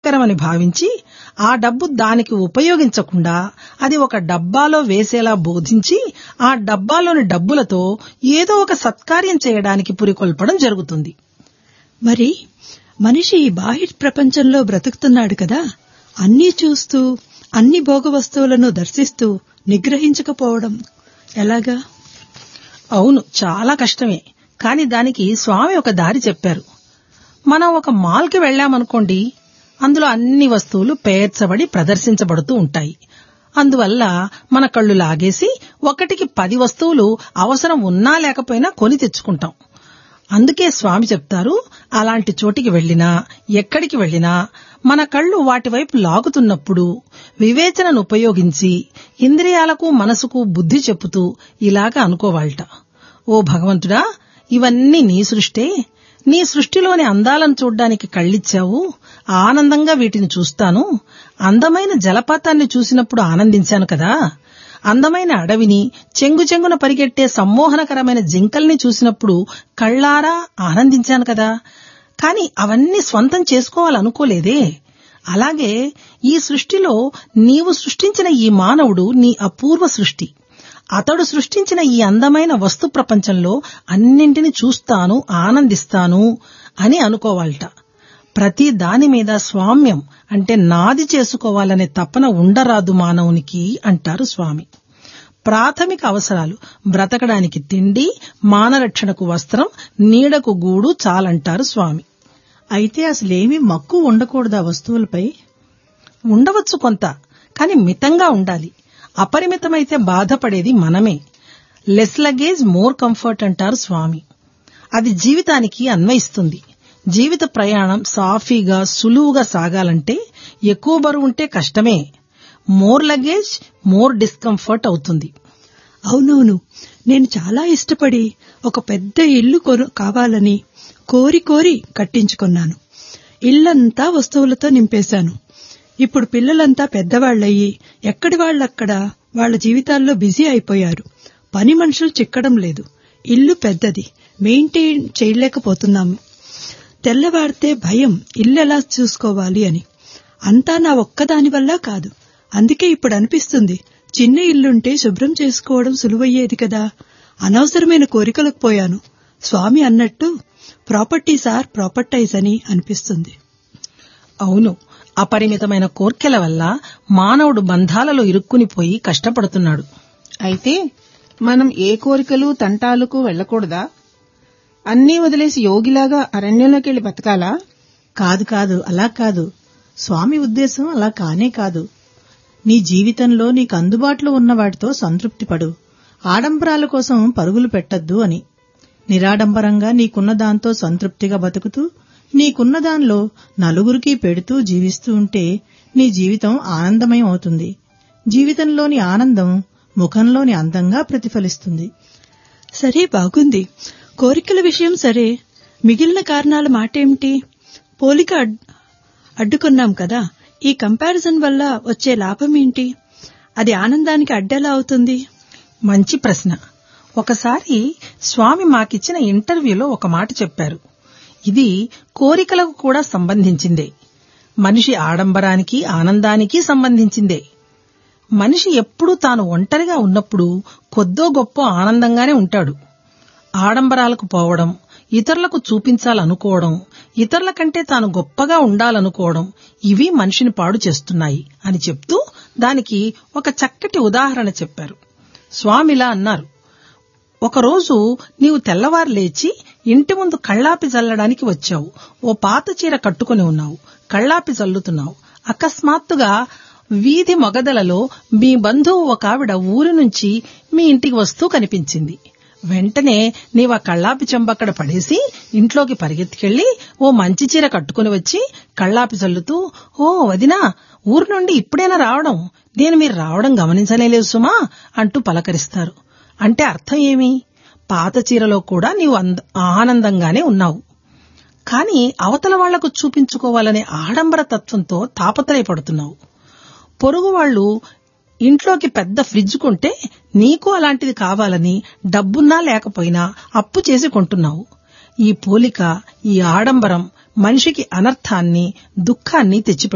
ఆసక్తికరమని భావించి ఆ డబ్బు దానికి ఉపయోగించకుండా అది ఒక డబ్బాలో వేసేలా బోధించి ఆ డబ్బాలోని డబ్బులతో ఏదో ఒక సత్కార్యం చేయడానికి పురికొల్పడం జరుగుతుంది మరి మనిషి ఈ బాహ్య ప్రపంచంలో బ్రతుకుతున్నాడు కదా అన్నీ చూస్తూ అన్ని భోగ వస్తువులను దర్శిస్తూ నిగ్రహించకపోవడం ఎలాగా అవును చాలా కష్టమే కానీ దానికి స్వామి ఒక దారి చెప్పారు మనం ఒక మాల్కి వెళ్ళామనుకోండి అందులో అన్ని వస్తువులు పేర్చబడి ప్రదర్శించబడుతూ ఉంటాయి అందువల్ల మన కళ్ళు లాగేసి ఒకటికి పది వస్తువులు అవసరం ఉన్నా లేకపోయినా కొని తెచ్చుకుంటాం అందుకే స్వామి చెప్తారు అలాంటి చోటికి వెళ్ళినా ఎక్కడికి వెళ్ళినా మన కళ్ళు వాటి వైపు లాగుతున్నప్పుడు వివేచనను ఉపయోగించి ఇంద్రియాలకు మనసుకు బుద్ధి చెప్పుతూ ఇలాగ అనుకోవాలట ఓ భగవంతుడా ఇవన్నీ నీ సృష్టే నీ సృష్టిలోని అందాలను చూడ్డానికి కళ్ళిచ్చావు ఆనందంగా వీటిని చూస్తాను అందమైన జలపాతాన్ని చూసినప్పుడు ఆనందించాను కదా అందమైన అడవిని చెంగు చెంగున పరిగెట్టే సమ్మోహనకరమైన జింకల్ని చూసినప్పుడు కళ్ళారా ఆనందించాను కదా కాని అవన్నీ స్వంతం చేసుకోవాలనుకోలేదే అలాగే ఈ సృష్టిలో నీవు సృష్టించిన ఈ మానవుడు నీ అపూర్వ సృష్టి అతడు సృష్టించిన ఈ అందమైన వస్తు ప్రపంచంలో అన్నింటిని చూస్తాను ఆనందిస్తాను అని అనుకోవాలట ప్రతి దాని మీద స్వామ్యం అంటే నాది చేసుకోవాలనే తపన ఉండరాదు మానవునికి అంటారు స్వామి ప్రాథమిక అవసరాలు బ్రతకడానికి తిండి మానరక్షణకు వస్త్రం నీడకు గూడు చాలంటారు స్వామి అయితే అసలేమీ మక్కువ ఉండకూడదా వస్తువులపై ఉండవచ్చు కొంత కాని మితంగా ఉండాలి అపరిమితమైతే బాధపడేది మనమే లెస్ లగేజ్ మోర్ కంఫర్ట్ అంటారు స్వామి అది జీవితానికి అన్వయిస్తుంది జీవిత ప్రయాణం సాఫీగా సులువుగా సాగాలంటే ఎక్కువ బరువు ఉంటే కష్టమే మోర్ లగేజ్ మోర్ డిస్కంఫర్ట్ అవుతుంది అవునవును నేను చాలా ఇష్టపడి ఒక పెద్ద ఇల్లు కొను కావాలని కోరి కోరి కట్టించుకున్నాను ఇల్లంతా వస్తువులతో నింపేశాను ఇప్పుడు పిల్లలంతా పెద్దవాళ్లయ్యి ఎక్కడి వాళ్ళక్కడ వాళ్ళ జీవితాల్లో బిజీ అయిపోయారు పని మనుషులు చిక్కడం లేదు ఇల్లు పెద్దది మెయింటైన్ చేయలేకపోతున్నాము తెల్లవారితే భయం ఇల్లు ఎలా చూసుకోవాలి అని అంతా నా ఒక్కదాని వల్ల కాదు అందుకే ఇప్పుడు అనిపిస్తుంది చిన్న ఇల్లుంటే శుభ్రం చేసుకోవడం సులువయ్యేది కదా అనవసరమైన కోరికలకు పోయాను స్వామి అన్నట్టు ప్రాపర్టీస్ ఆర్ ప్రాపర్టైజ్ అని అనిపిస్తుంది అవును అపరిమితమైన కోర్కెల వల్ల మానవుడు బంధాలలో ఇరుక్కునిపోయి కష్టపడుతున్నాడు అయితే మనం ఏ కోరికలు తంటాలకు వెళ్ళకూడదా అన్నీ వదిలేసి యోగిలాగా అరణ్యంలోకి వెళ్లి బతకాలా కాదు కాదు అలా కాదు స్వామి ఉద్దేశం అలా కానే కాదు నీ జీవితంలో నీకు అందుబాటులో ఉన్న వాటితో సంతృప్తి పడు ఆడంబరాల కోసం పరుగులు పెట్టద్దు అని నిరాడంబరంగా నీకున్న దాంతో సంతృప్తిగా బతుకుతూ నీకున్న దానిలో నలుగురికి పెడుతూ జీవిస్తూ ఉంటే నీ జీవితం ఆనందమయం అవుతుంది జీవితంలోని ఆనందం ముఖంలోని అందంగా ప్రతిఫలిస్తుంది సరే బాగుంది కోరికల విషయం సరే మిగిలిన కారణాల మాటేమిటి పోలిక అడ్- అడ్డుకున్నాం కదా ఈ కంపారిజన్ వల్ల వచ్చే లాభం ఏంటి అది ఆనందానికి అడ్డెలా అవుతుంది మంచి ప్రశ్న ఒకసారి స్వామి మాకిచ్చిన ఇంటర్వ్యూలో ఒక మాట చెప్పారు ఇది కోరికలకు కూడా సంబంధించిందే మనిషి ఆడంబరానికి ఆనందానికి సంబంధించిందే మనిషి ఎప్పుడూ తాను ఒంటరిగా ఉన్నప్పుడు కొద్దో గొప్ప ఆనందంగానే ఉంటాడు ఆడంబరాలకు పోవడం ఇతరులకు చూపించాలనుకోవడం ఇతరుల కంటే తాను గొప్పగా ఉండాలనుకోవడం ఇవి మనిషిని పాడు చేస్తున్నాయి అని చెప్తూ దానికి ఒక చక్కటి ఉదాహరణ చెప్పారు స్వామిలా అన్నారు ఒకరోజు నీవు తెల్లవారు లేచి ఇంటి ముందు కళ్ళాపి చల్లడానికి వచ్చావు ఓ పాత చీర కట్టుకుని ఉన్నావు కళ్ళాపి చల్లుతున్నావు అకస్మాత్తుగా వీధి మొగదలలో మీ బంధువు ఒక ఆవిడ ఊరి నుంచి మీ ఇంటికి వస్తూ కనిపించింది వెంటనే నీవు ఆ కళ్ళాపి చెంబక్కడ పడేసి ఇంట్లోకి పరిగెత్తుకెళ్లి ఓ మంచి చీర కట్టుకుని వచ్చి కళ్ళాపి చల్లుతూ ఓ వదినా ఊరు నుండి ఇప్పుడైనా రావడం నేను మీరు రావడం గమనించనేలేదు సుమా అంటూ పలకరిస్తారు అంటే అర్థం ఏమి పాత చీరలో కూడా నీవు అంద- ఆనందంగానే ఉన్నావు కాని అవతల వాళ్లకు చూపించుకోవాలనే ఆడంబర తత్వంతో తాపత్రయపడుతున్నావు పొరుగు వాళ్ళు ఇంట్లోకి పెద్ద ఫ్రిడ్జ్ కొంటే నీకు అలాంటిది కావాలని డబ్బున్నా లేకపోయినా అప్పు చేసి కొంటున్నావు ఈ పోలిక ఈ ఆడంబరం మనిషికి అనర్థాన్ని దుఃఖాన్ని తెచ్చిపెడుతుంది